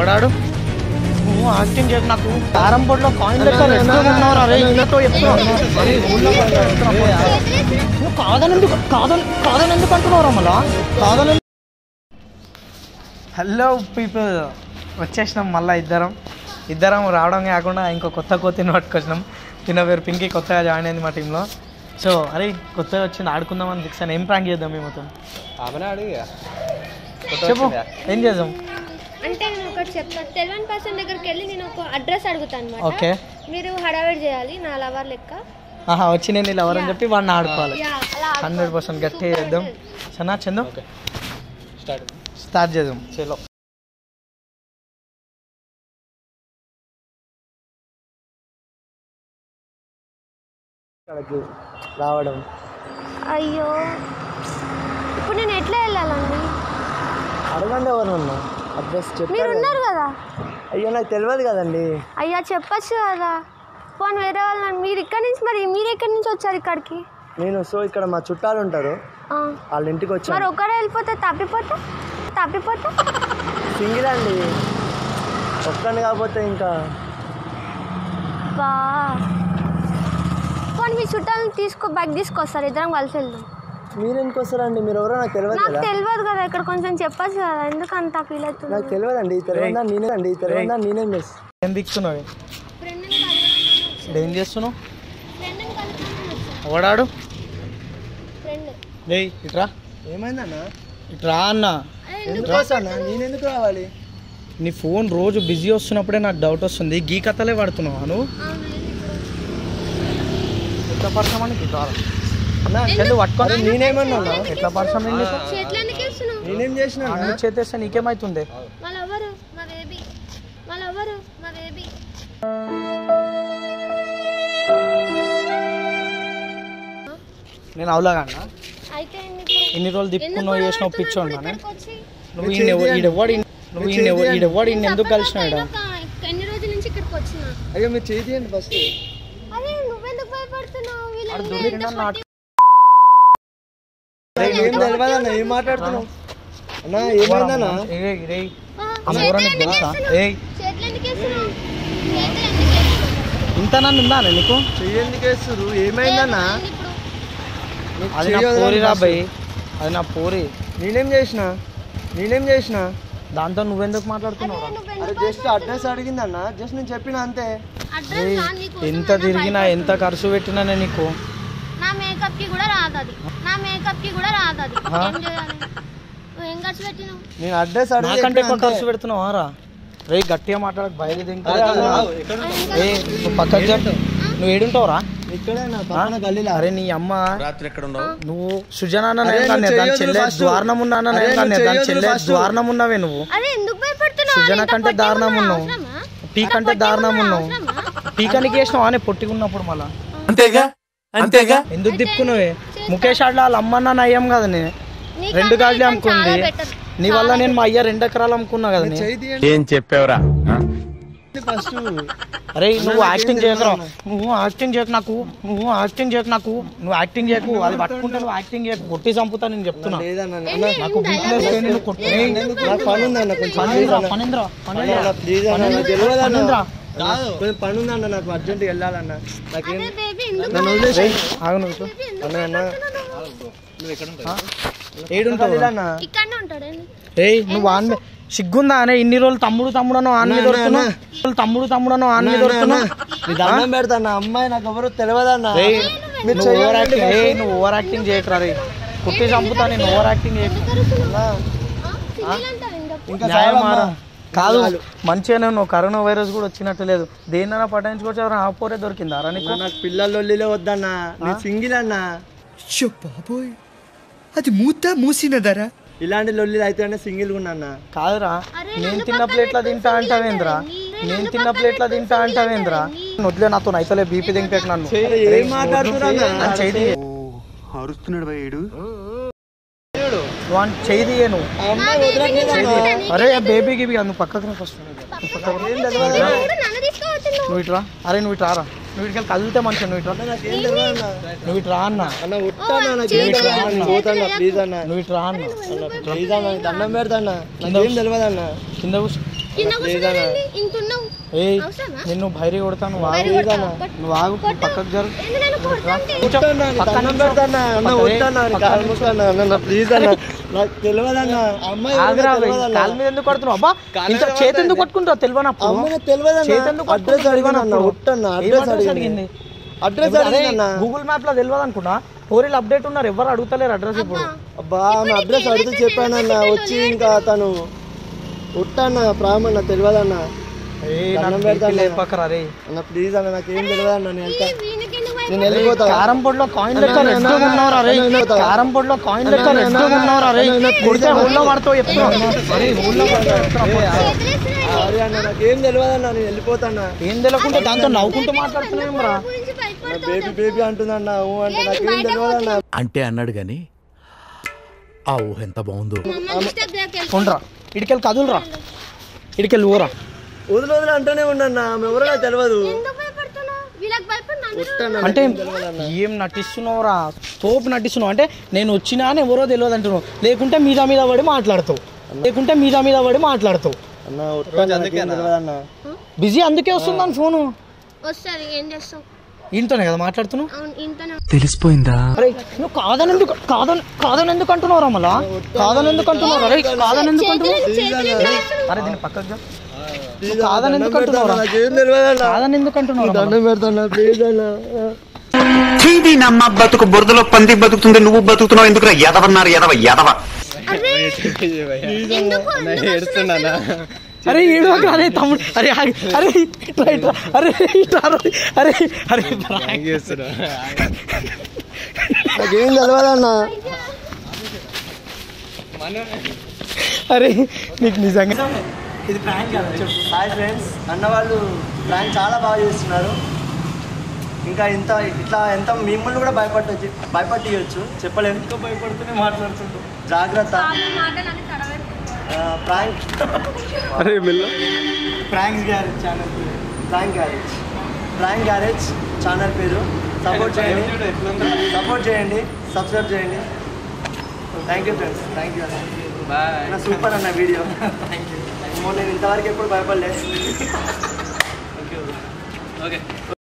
ఎవడాడు నువ్వు యాక్టింగ్ చేయకు నాకు కారం పొడిలో కాయిన్ లెక్క ఉన్నావురా రే ఇన్నతో చెప్తున్నావు నువ్వు కాదని ఎందుకు కాదని కాదని ఎందుకు అంటున్నావురా మళ్ళా కాదని హలో పీపుల్ వచ్చేసినాం మళ్ళీ ఇద్దరం ఇద్దరం రావడం కాకుండా ఇంకో కొత్త కోతిని పట్టుకొచ్చినాం తిన్న పేరు పింకీ కొత్తగా జాయిన్ అయింది మా టీంలో సో అరే కొత్తగా వచ్చింది ఆడుకుందామని ఫిక్స్ అని ఏం ప్రాంక్ చేద్దాం మేము మొత్తం ఆమెనే అడిగి చెప్పు ఏం చేద్దాం అంటే నేను ఒకటి చెప్తాను తెలియని పర్సన్ దగ్గరికి వెళ్ళి నేను ఒక అడ్రస్ అడుగుతాను అనమాట ఓకే మీరు హడావిడి చేయాలి నా లవర్ లెక్క ఆహా వచ్చి నేను ఇలా ఎవరని చెప్పి వాడిని ఆడుకోవాలి యా అలా హండ్రెడ్ పర్సెంట్ గట్టి చేద్దాం సన్నా చందు స్టార్ట్ స్టార్ట్ చేద్దాం చలో రావడం అయ్యో ఇప్పుడు నేను ఎట్లా వెళ్ళాలండి అడగండి ఎవరన్నా అడ్రస్ మీరు ఉన్నారు కదా అయ్యో నాకు తెలియదు కదండి అయ్యా చెప్పచ్చు కదా పోనీ వేరే వాళ్ళని మీరు ఇక్కడి నుంచి మరి మీరు ఎక్కడి నుంచి వచ్చారు ఇక్కడికి నేను సో ఇక్కడ మా చుట్టాలు ఉంటారు ఆ. వాళ్ళ ఇంటికి మరి వచ్చాను ఒకరే వెళ్ళిపోతే తప్పిపోతే తప్పిపోతే సింగిల్ అండి ఒక్కని కాకపోతే ఇంకా బా పోనీ మీ చుట్టాలని తీసుకో బ్యాగ్ తీసుకొస్తారు ఇద్దరం కలిసి వెళ్దాం మీరు ఎందుకు వస్తారండి మీరు ఎవరో నాకు తెలియదు నాకు కదా తెలియదు కదా ఇక్కడ కొంచెం చెప్పచ్చు కదా ఎందుకు అంత ఫీల్ అవుతుంది నాకు తెలియదండి తెలియదా నేనే అండి తెలియదా నేనే మిస్ ఏం దిక్కుతున్నావు ఏం చేస్తున్నావు ఓడాడు ఫ్రెండ్ లేయ్ ఇట్రా ఏమైందన్నా ఇట్రా అన్న ఎందుకు వస్తానా నేను ఎందుకు రావాలి నీ ఫోన్ రోజు బిజీ వస్తున్నప్పుడే నాకు డౌట్ వస్తుంది గీ కథలే పడుతున్నావు నువ్వు ఎట్లా పరిశ్రమ నీకు ఇట్లా రా. అన్న చెల్లు పట్టుకొని నేనేమన్నా ఎట్లా పరిశ్రమ ఏం చేసావు చేతులు ఎందుకు వేస్తున్నావు నేనేం చేసిన అన్ని చేతేస్తే నీకేమైతుంది వాళ్ళ ఎవరు మా బేబీ వాళ్ళ ఎవరు మా బేబీ నేను అవులాగన్నా అయితే ఇప్పుడు ఇన్ని రోజులు తిప్పుకున్నావు ఎందుకు చేసినావు గొడవ పిచ్చోడు పెడుతున్నావు నానే ఇక్కడికి వచ్చి? నువ్వు ఈడెవ్వడు నువ్వు ఈడెవ్వడు ఈయన ఎందుకు కలిసినావు ఈడ? ఒక ఎన్ని రోజుల నుంచి ఇక్కడికి వచ్చినా అయ్యో మీరు చేయి తీయండి ఫస్ట్ అదే నువ్వెందుకు భయపడుతున్నావు ఆడు వీళ్ళని దొరికినా ఎంత నాటు- ఏం తెలియదన్నా ఏం మాట్లాడుతున్నావు అన్నా ఏమైందన్నా ఏయ్, ఏయ్, ఆ, ఆమె ఎవరో నీకు తెలుసా ఏయ్ చేతులు ఎందుకు వేస్తున్నావు చేతులు ఎందుకు వేస్తున్నావు? ఇంత నన్ను ఉందా నీకు చెయ్యి ఎందుకు వేస్తారు ఏమైందన్నా ఇప్పుడు నీకు అది నా చెయ్యి పోరి వదలండి రా first. భయ్ అది నా పోరి నేనేం చేసిన నేనేం చేసిన దాంతో నువ్వెందుకు మాట్లాడుతున్నావు రా? నువ్వు అరే జస్ట్ అడ్రస్ అడిగిందన్న జస్ట్ నేను చెప్పిన అంతే అడ్రస్ రా నీకు ఎంత తిరిగినా ఎంత ఖర్చు పెట్టినా నేను నీకు నా మేకప్ కి కూడా రాదు అది నా మేకప్ కి కూడా రాదు అది ఆ? ఏం చేయాలి నువ్వు ఏం ఖర్చు పెట్టినావు నేను అడ్రస్ నాకంటే ఎక్కువ ఖర్చు పెడుతున్నావా రా రే గట్టిగా మాట్లాడక బయలు దింకా ఏ నువ్వు పక్కకు జరు. నువ్వు ఏడుంటావురా ఇక్కడే నా పక్కన గల్లీలో అరే నీ అమ్మ రాత్రి ఎక్కడ ఉన్నావు నువ్వు సుజనా అన్న అరే నేను నువ్వు దాని చెయ్యొద్దు చెల్లె first. ద్వారణం ఉన్నా అన్న అరే నేను దాన్ని నువ్వు దాని చెయ్యొద్దు చెల్లె first. ద్వారణం ఉన్నవే నువ్వు అరే ఎందుకు భయపడుతున్నావు సుజన ఇంత కంటే పొట్టిగా దారుణం ఉన్నా ఉన్నావు అవసరమా? పీ కంటే దారుణం ఉన్నావు పీకనికి వేసినావు అని పొట్టిగున్నప్పుడు మళ్ళా అంతేగా అంతేగా ఎందుకు తిప్పుకున్నావే ముఖేష్ ఆడలో వాళ్ళ అమ్మన్న నయ్యం కదా నే నీకన్నా రెండు గాజులు ఇతను అమ్ముకుంది చాలా better. నీ వల్ల నేను మా అయ్య రెండు ఎకరాలు అమ్ముకున్నా కదా నే. చెయ్యి తీయండి ఏం చెప్పావురా ఫస్ట్ అరే నువ్వు యాక్టింగ్ చేయకరా నువ్వు యాక్టింగ్ చేయకు నాకు నువ్వు యాక్టింగ్ చేయకు నాకు నువ్వు యాక్టింగ్ చేయకు అది పట్టుకుంటే నువ్వు యాక్టింగ్ చేయకు కొట్టి చంపుతా నేను చెప్తున్నా లేదన్న నాకు వీక్నెస్ లేని నువ్వు కొట్టి ఏయ్, నాకు పని ఉందన్న కొంచెం పనింద్రా పనింద్రా పనింద్రా ప్లీజ్ అన్న నాకు తెలియదన్న పనింద్రా కొంచెం పని ఉందన్న నాకు అర్జెంట్ వెళ్ళాలన్న నాకేం అరే బేబీ ఎందుకు నన్ను వదిలేసి ఆగు నువ్వు ఇటు. అన్న అన్న ఏడుంటావు రా? అన్న ఇక్కడనే ఉంటాడు ఏంది? ఏయ్ నువ్వు ఆన్ మీద- సిగ్గుందా అనే ఇన్ని రోజులు తమ్ముడు తమ్ముడనో ఆన్ మీద అన్నా, దొరుకుతున్నావు అన్నా. రోజులు తమ్ముడు తమ్ముడనో ఆన్ మీద అన్న, అన్న, దొరుకుతున్నావు నీ దండం పెడతాను అమ్మాయి నాకు ఎవరు తెలియదన్న ఏయ్, మీరు నువ్వు ఓవర్ చెయ్యండి యాక్టింగ్ ఏయ్ నువ్వు ఓవర్ యాక్టింగ్ చేయకరా రే కుట్టి చంపుతా నేను ఓవర్ యాక్టింగ్ చేయకు ఎందుకు అరుస్తున్నావు? అన్న, ఆ? సిగ్గులు అంటారు ఇంతకు. ఇంకా న్యాయం చాలమ్మా. మారా కాదు మంచిగానే నువ్వు కరోనా వైరస్ కూడా వచ్చినట్టు లేదు దేన్నైనా పట్టించుకోవచ్చు ఎవరైనా ఆపోరే దొరికిందా రా నీకు అన్న, నాకు పిల్లలు వద్దన్న నేను సింగిల్ అన్న బాబోయ్ అది మూత మూసినదరా ఇలాంటి లొల్లి అయితే సింగిల్ ఉన్నా అన్న కాదురా అరే, నేను నన్ను తిన్న పక్కన ప్లేట్ల పెట్టుకొని తింటా సింగిల్ అంటావేంద్రా అంటారు. నీ- నేను నన్ను తిన్న పక్కన ప్లేట్ల పెట్టుకొని తింటా సింగిల్ అంటావేంద్రా అంటారు. వదిలే నాతో నైతలే బీపీ దింపేకు నన్ను చెయ్యి, ఏం మాట్లాడుతున్నా నన్ను చేయి తీయ. అరుస్తున్నాడు భయ్యుడు నువ్వు అని చేయి తీయ నువ్వు ఆ అమ్మాయి వదలట్లేదన్న. అరే బేబీ గిబీ నువ్వు పక్కకు రా ఫస్ట్ ఇప్పుడు నన్ను తీసుకువచ్చున్నావు. నువ్వు ఇట్రా అరే నువ్వు ఇట్రా రా నువ్వు ఇటుకెళ్ళి కదిలితే మంచిగా నువ్వు ఇట్రా నాకేం తెలియదన్న. నువ్వు ఇట్రా అన్న అన్న ఉట్టానా నాకేం తెలియదు అన్న. పోతాన్నా ప్లీజ్ అన్న నువ్వు ఇట్రా అన్న అన్న, ప్లీజ్ అన్న దండం పెడతాన్న నాకేం తెలియదన్న కింద కూర్చో కింద కూర్చున్నారండి ఇంత ఉన్నావు ఏయ్ అవసరమా? నిన్ను భైరి కొడతాను మరి వాగు కొట్టు, కొట్టు. నువ్వు ఆగు కొట్టు. పక్కకు జరు ఎందుకు నన్ను కొడతాంటే? కూర్చో. పక్కన దండం నిల్చో. పెడతానా అన్న పక్కనే, వద్దన్నా పక్కన కాలు నిల్చో. ముక్కన్నా అన్న ప్లీజ్ అన్న నాకు తెలియదన్న అమ్మాయి ఎవరో ఆగురా భయ్. తెలియదన్న. కాలు మీద ఎందుకు కొడుతున్నావు అబ్బా ఇంత చేతి ఎందుకు కొట్టుకుంటావు తెలియనప్పుడు అమ్మాయి తెలియదన్న చేతి ఎందుకు అడ్రస్ పట్టుకుంటావు అడిగిన అన్న తెలియనప్పుడు? ఒట్టన్న ఏం అడ్రస్ అడ్రస్ అడిగింది అడిగింది అడ్రస్ అరే, అడిగిందన్న గూగుల్ మ్యాప్ లో తెలియదు అనుకున్నా స్టోరీలు అప్డేట్ ఉన్నారు ఎవరు అడుగుతలేరు అడ్రస్ ఇప్పుడు అబ్బా ఆమె అడ్రస్ అడిగితే చెప్పానన్న వచ్చి ఇంకా తను ఉట్టన్న ప్రామన్న తెలియదన్న ఏయ్, దండం నాకు పెడతాను బీపీ లేపకరా రే అన్న ప్లీజ్ అన్న నాకేం తెలియదన్న నేను వెళ్తా వీనికెందుకు నేను భయపడ- వెళ్ళిపోతా కారం పొడిలో కాయిన్ అన్న, లెక్క అన్న, రెడ్గా అన్న, ఉన్నావురా రే అన్న, అన్న, కారం పొడిలో కాయిన్ అన్న, లెక్క అన్న, రెడ్గా అన్న, ఉన్నావురా రే అన్న, అన్న, కొడితే అన్న, ఊళ్ళో పడతావు చెప్తున్నా అరే ఊళ్ళో పడతావు చెప్తున్నా, కొడతా. చేతులేస్తున్నాయి. అరే అన్న నాకేం తెలియదన్న నేను వెళ్ళిపోతాన్నా ఏం తెలియకుండా దాంతో నవ్వుకుంటూ మాట్లాడుతున్నాం రా నా గురించి భయపడతావు. బేబీ బేబీ అంటుందన్న ఊ అంటే నాకేం తెలియదన్న అంటే అన్నాడు గాని ఆ ఊహ ఎంత బాగుందో మమ్మ మిస్టేక్ దగ్గరికి వెళ్ళి. కొండ్రా ఇడికెళ్ళి కదులురా ఇడికెళ్ళి ఊరా వదిలి వదిలి అంటూనే ఉండన్న ఆమె ఎవరో నాకు తెలియదు ఎందుకు భయపడుతున్నావు వీళ్ళకి భయపడి నన్ను ఉట్టన్న అంటే ఏం నటిస్తున్నావురా తోపు నటిస్తున్నావు అంటే నేను వచ్చినా అని ఎవరో తెలియదు అంటున్నావు లేకుంటే మీద మీద పడి మాట్లాడతావు లేకుంటే మీద మీద పడి మాట్లాడతావు అన్న ఉట్టన్న నాకేం తెలియదన్న బిజీ అందుకే వస్తుందని ఫోను వస్తుంది ఏం చేస్తావు ఇంతనే కదా మాట్లాడుతున్నావు అవును ఇంతనే తెలిసిపోయిందా అరే నువ్వు కాదని ఎందుకు కాదని కాదని ఎందుకు అంటున్నావురా మళ్ళా కాదని ఎందుకు అంటున్నావు అరే కాదని ఎందుకు అంటున్నావు చేతులు ఎట్లా వేస్తున్నావు? అరే దీన్ని పక్కకు జా. ప్లీజ్ కాదని ఎందుకు అంటున్నావురా నాకేం తెలియదన్న కాదని ఎందుకు అంటున్నావు దండం పెడతాన్నా ప్లీజ్ అన్న చీది నమ్మ బతుకు బురదలో పంది బతుకుతుంది నువ్వు బతుకుతున్నావు ఎందుకురా ఎదవన్నారు ఎదవ ఎదవ అరే ఎందుకు ఏడుస్తున్నానా అరే ఏడు అరే తమ్ముడు అరే ఆగు. అరే ఇట్రా ఇట్రా అరే ఇట్రా రా. అరే అరే చేస్తున్నా నాకేం తెలియదన్న అరే నీకు నిజంగా ఇది ప్రాంక్ కాదు చెప్పు హాయ్ ఫ్రెండ్స్ అన్న వాళ్ళు ప్లాన్ చాలా బాగా చేస్తున్నారు ఇంకా ఇంత ఇట్లా ఎంత మిమ్మల్ని కూడా భయపడచ్చు భయపట్టియచ్చు చెప్పలేము ఇంకా భయపడుతూనే మాట్లాడుతుంటావు జాగ్రత్త మాటలన్నీ తడవేసుకుంటా ప్రాంక్ అరే మెల్ల ప్రాంక్స్ గారు channel prank garage prank garage channel పేరు సపోర్ట్ చేయండి సపోర్ట్ చేయండి సబ్స్క్రైబ్ చేయండి thank you friends thank you అన్న బాయ్ సూపర్ అన్న వీడియో థ్యాంక్ యూ నేను ఇంతవరకు ఎప్పుడు భయపడలేదు